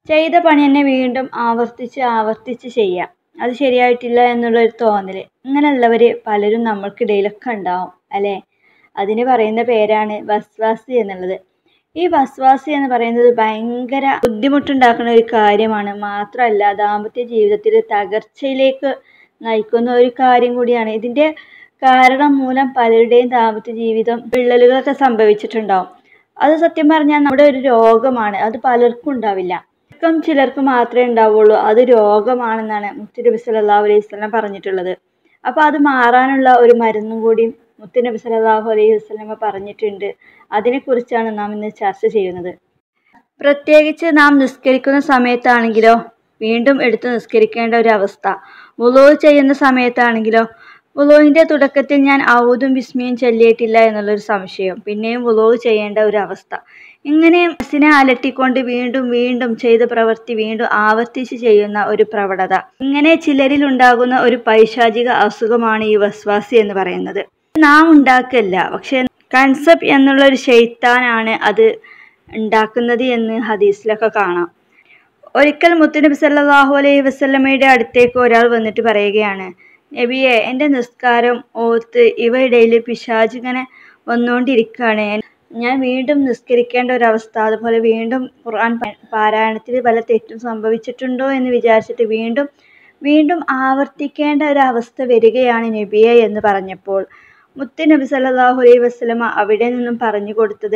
ചെയ്ത പണി തന്നെ വീണ്ടും ആവർത്തിച്ച് ആവർത്തിച്ച് ചെയ്യുക അത് ശരിയായിട്ടില്ല എന്നുള്ളൊരു തോന്നൽ ഇങ്ങനെയുള്ളവർ പലരും നമ്മൾക്കിടയിലൊക്കെ ഉണ്ടാവും അല്ലേ അതിന് പറയുന്ന പേരാണ് വസ്വാസി എന്നുള്ളത് ഈ വസ്വാസി എന്ന് പറയുന്നത് ഭയങ്കര ബുദ്ധിമുട്ടുണ്ടാക്കുന്ന ഒരു കാര്യമാണ് മാത്രമല്ല ദാമ്പത്യ ജീവിതത്തിൽ തകർച്ചയിലേക്ക് നയിക്കുന്ന ഒരു കാര്യം കൂടിയാണ് ഇതിൻ്റെ കാരണം മൂലം പലരുടെയും ദാമ്പത്യ ജീവിതം വിള്ളലുകളൊക്കെ സംഭവിച്ചിട്ടുണ്ടാവും അത് സത്യം പറഞ്ഞാൽ നമ്മുടെ ഒരു രോഗമാണ് അത് പലർക്കും ഉണ്ടാവില്ല ചുരുക്കം ചിലർക്ക് മാത്രമേ ഉണ്ടാവുള്ളൂ അത് രോഗമാണെന്നാണ് മുത്തുനബി സല്ലല്ലാഹു അലൈഹി വസല്ലം പറഞ്ഞിട്ടുള്ളത് അപ്പോൾ അത് മാറാനുള്ള ഒരു മരുന്നും കൂടി മുത്തുനബി സല്ലല്ലാഹു അലൈഹി വസല്ലമ പറഞ്ഞിട്ടുണ്ട് അതിനെക്കുറിച്ചാണ് നാം ഇന്ന് ചർച്ച ചെയ്യുന്നത് പ്രത്യേകിച്ച് നാം നിസ്കരിക്കുന്ന സമയത്താണെങ്കിലോ വീണ്ടും എടുത്ത് നിസ്കരിക്കേണ്ട ഒരു അവസ്ഥ വുളൂ ചെയ്യുന്ന സമയത്താണെങ്കിലോ വുളൂവിൻ്റെ തുടക്കത്തിൽ ഞാൻ ഔദും വിസ്മിയും ചൊല്ലിയിട്ടില്ല എന്നുള്ളൊരു സംശയം പിന്നെയും വുളൂ ചെയ്യേണ്ട ഒരു അവസ്ഥ ഇങ്ങനെ മനസ്സിനെ അലട്ടിക്കൊണ്ട് വീണ്ടും വീണ്ടും ചെയ്ത പ്രവൃത്തി വീണ്ടും ആവർത്തിച്ച് ചെയ്യുന്ന ഒരു പ്രവണത ഇങ്ങനെ ചിലരിൽ ഉണ്ടാകുന്ന ഒരു പൈശാചിക അസുഖമാണ് ഈ വസ്വാസി എന്ന് പറയുന്നത് നാം ഉണ്ടാക്കല്ല പക്ഷെ കൺസെപ്റ്റ് എന്നുള്ള ഒരു ഷെയ്ത്താനാണ് അത് ഉണ്ടാക്കുന്നത് എന്ന് ഹദീസിലൊക്കെ കാണാം ഒരിക്കൽ മുത്തുനബി സല്ലല്ലാഹു അലൈഹി വസല്ലമയുടെ അടുത്തേക്ക് ഒരാൾ വന്നിട്ട് പറയുകയാണ് നബിയെ എൻ്റെ നിസ്കാരം ഓത്ത് ഇവയിടയിൽ പിശാച് ഇങ്ങനെ വന്നുകൊണ്ടിരിക്കുകയാണ് ഞാൻ വീണ്ടും നിസ്കരിക്കേണ്ട ഒരവസ്ഥ അതുപോലെ വീണ്ടും ഖുർആൻ പാരായണത്തിൽ വല്ല തെറ്റും സംഭവിച്ചിട്ടുണ്ടോ എന്ന് വിചാരിച്ചിട്ട് വീണ്ടും വീണ്ടും ആവർത്തിക്കേണ്ട ഒരവസ്ഥ വരികയാണ് നബിയെ എന്ന് പറഞ്ഞപ്പോൾ മുത്ത് നബി സല്ലല്ലാഹു അലൈഹി വസല്ലമ അവിടെ നിന്നും പറഞ്ഞു കൊടുത്തത്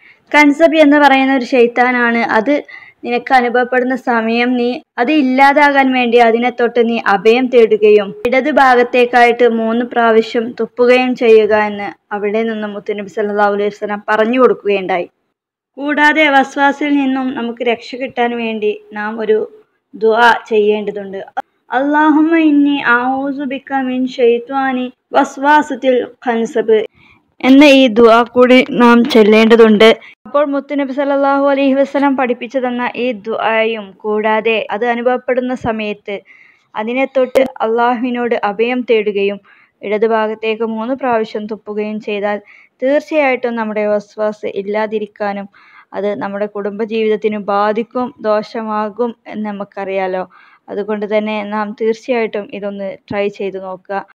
കൺസബ് എന്ന് പറയുന്ന ഒരു ഷെയ്ത്താനാണ് അത് നിനക്ക് അനുഭവപ്പെടുന്ന സമയം നീ അത് ഇല്ലാതാകാൻ വേണ്ടി അതിനെ തൊട്ട് നീ അഭയം തേടുകയും ഇടത് ഭാഗത്തേക്കായിട്ട് മൂന്ന് പ്രാവശ്യം തുപ്പുകയും ചെയ്യുക എന്ന് അവിടെ നിന്നും മുത്തുനബി സല്ലല്ലാഹു അലൈഹി വസല്ലം പറഞ്ഞു കൊടുക്കുകയുണ്ടായി കൂടാതെ വസ്വാസിൽ നിന്നും നമുക്ക് രക്ഷ കിട്ടാൻ വേണ്ടി നാം ഒരു ദുആ ചെയ്യേണ്ടതുണ്ട് അള്ളാഹുമ്മ ഇന്നി ഔസു ബിക മിൻ ഷൈത്വാനി വസ്വാസത്തിൽ ഖൻസബ് എന്ന ഈ ദുആ കൂടി നാം ചൊല്ലേണ്ടതുണ്ട് അപ്പോൾ മുത്തുനബി സല്ലല്ലാഹു അലൈഹി വസല്ലം പഠിപ്പിച്ചു തന്ന ഈ ദുആയും കൂടാതെ അത് അനുഭവപ്പെടുന്ന സമയത്ത് അതിനെ തൊട്ട് അള്ളാഹുവിനോട് അഭയം തേടുകയും ഇടതുഭാഗത്തേക്ക് മൂന്ന് പ്രാവശ്യം തുപ്പുകയും ചെയ്താൽ തീർച്ചയായിട്ടും നമ്മുടെ വസ്വാസ് ഇല്ലാതിരിക്കാനും അത് നമ്മുടെ കുടുംബജീവിതത്തിന് ബാധിക്കും ദോഷമാകും എന്ന് നമുക്കറിയാലോ അതുകൊണ്ട് തന്നെ നാം തീർച്ചയായിട്ടും ഇതൊന്ന് ട്രൈ ചെയ്ത് നോക്കുക